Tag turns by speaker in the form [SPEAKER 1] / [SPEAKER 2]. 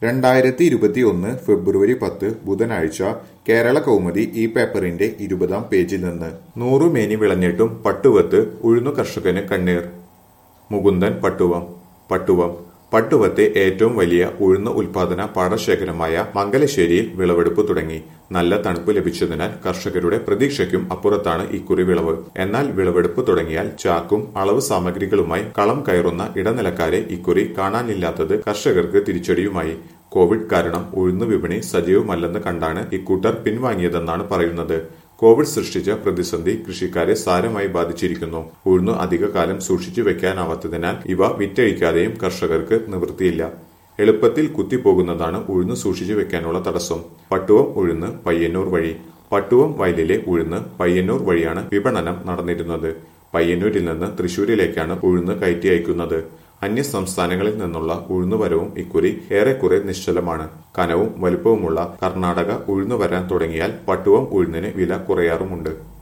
[SPEAKER 1] രണ്ടായിരത്തി ഇരുപത്തിയൊന്ന് ഫെബ്രുവരി പത്ത് ബുധനാഴ്ച കേരള കൗമുദി ഈ പേപ്പറിന്റെ ഇരുപതാം പേജിൽ നിന്ന് നൂറുമേനി വിളഞ്ഞിട്ടും പട്ടുവത്ത് ഉഴുന്നു കർഷകന് കണ്ണീർ മുകുന്ദൻ പട്ടുവം പട്ടുവം പട്ടുവത്തെ ഏറ്റവും വലിയ ഉഴുന്ന് ഉൽപാദന പാടശേഖരമായ മംഗലശ്ശേരിയിൽ വിളവെടുപ്പ് തുടങ്ങി നല്ല തണുപ്പ് ലഭിച്ചതിനാൽ കർഷകരുടെ പ്രതീക്ഷയ്ക്കും അപ്പുറത്താണ് ഇക്കുറി വിളവ് എന്നാൽ വിളവെടുപ്പ് തുടങ്ങിയാൽ ചാക്കും അളവ് സാമഗ്രികളുമായി കളം കയറുന്ന ഇടനിലക്കാരെ ഇക്കുറി കാണാനില്ലാത്തത് കർഷകർക്ക് തിരിച്ചടിയുമായി കോവിഡ് കാരണം ഉഴുന്ന് വിപണി സജീവമല്ലെന്ന് കണ്ടാണ് ഇക്കൂട്ടർ പിൻവാങ്ങിയതെന്നാണ് പറയുന്നത് കോവിഡ് സൃഷ്ടിച്ച പ്രതിസന്ധി കൃഷിക്കാരെ സാരമായി ബാധിച്ചിരിക്കുന്നു ഉഴുന്നു അധികകാലം സൂക്ഷിച്ചു വെക്കാനാവാത്തതിനാൽ ഇവ വിറ്റഴിക്കാതെയും കർഷകർക്ക് നിവൃത്തിയില്ല എളുപ്പത്തിൽ കുത്തിപ്പോകുന്നതാണ് ഉഴുന്ന് സൂക്ഷിച്ചു വെക്കാനുള്ള തടസ്സം പട്ടുവം ഉഴുന്ന് പയ്യന്നൂർ വഴി പട്ടുവം വയലിലെ ഉഴുന്ന് പയ്യന്നൂർ വഴിയാണ് വിപണനം നടന്നിരുന്നത് പയ്യന്നൂരിൽ നിന്ന് തൃശൂരിലേക്കാണ് ഉഴുന്ന് കയറ്റി അയക്കുന്നത് അന്യ സംസ്ഥാനങ്ങളിൽ നിന്നുള്ള ഉഴുന്നുവരവും ഇക്കുറി ഏറെക്കുറെ നിശ്ചലമാണ് കനവും വലുപ്പവുമുള്ള കർണാടക ഉഴുന്നു വരാൻ തുടങ്ങിയാൽ പട്ടുവം ഉഴുന്നിന് വില കുറയാറുമുണ്ട്